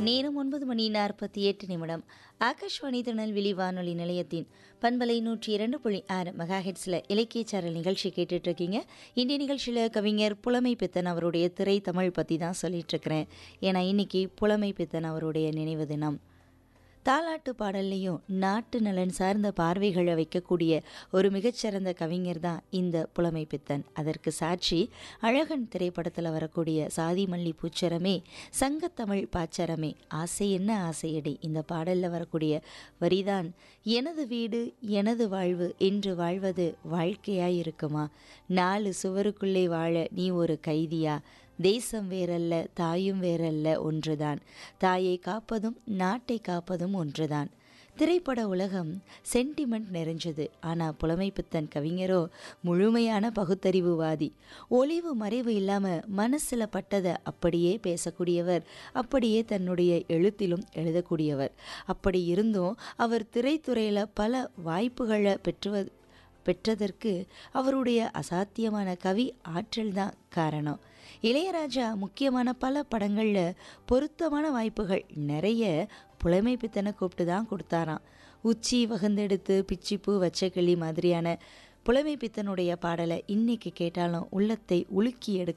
நேரம் ஒன்பது மணி நாற்பத்தி எட்டு நிமிடம் ஆகாஷ்வாணி திருநெல்வேலி வானொலி நிலையத்தின் பண்பலை நூற்றி இரண்டு புள்ளி ஆறு மெகாஹெட்ஸில் இலக்கிய சேனல் நிகழ்ச்சி கேட்டுட்டு இருக்கீங்க இன்றைய நிகழ்ச்சியில் கவிஞர் புலமை பித்தன் அவருடைய திரை தமிழ் பற்றி தான் சொல்லிட்டு இருக்கிறேன் ஏன்னா இன்னைக்கு புலமை பித்தன் அவருடைய நினைவு தினம் தாலாட்டு பாடல்லையும் நாட்டு நலன் சார்ந்த பார்வைகளை வைக்கக்கூடிய ஒரு மிகச்சிறந்த கவிஞர் தான் இந்த புலமை பித்தன் அதற்கு சாட்சி அழகன் திரைப்படத்தில் வரக்கூடிய சாதி மல்லி பூச்சரமே சங்கத்தமிழ் பாச்சரமே ஆசை என்ன ஆசையடி இந்த பாடலில் வரக்கூடிய வரிதான் எனது வீடு எனது வாழ்வு என்று வாழ்வது வாழ்க்கையாய் இருக்குமா நாலு சுவருக்குள்ளே வாழ நீ ஒரு கைதியா தேசம் வேறல்ல தாயும் வேறல்ல ஒன்றுதான் தாயை காப்பதும் நாட்டை காப்பதும் ஒன்றுதான் திரைப்பட உலகம் சென்டிமெண்ட் நிறைஞ்சது ஆனால் புலமைப்பித்தன் கவிஞரோ முழுமையான பகுத்தறிவுவாதி ஒளிவு மறைவு இல்லாமல் மனசில் பட்டதை அப்படியே பேசக்கூடியவர் அப்படியே தன்னுடைய எழுத்திலும் எழுதக்கூடியவர் அப்படி இருந்தும் அவர் திரைத்துறையில் பல வாய்ப்புகளை பெற்று பெற்றதற்கு அவருடைய அசாத்தியமான கவி ஆற்றல் தான் காரணம் இளையராஜா முக்கியமான பல படங்களில் பொருத்தமான வாய்ப்புகள் நிறைய புலமை பித்தனை கூப்பிட்டு தான் கொடுத்தாராம் உச்சி வகுந்தெடுத்து பிச்சிப்பூ வச்சக்கிளி மாதிரியான புலமை பித்தனுடைய பாடலை இன்னைக்கு கேட்டாலும் உள்ளத்தை உலுக்கி எடுக்க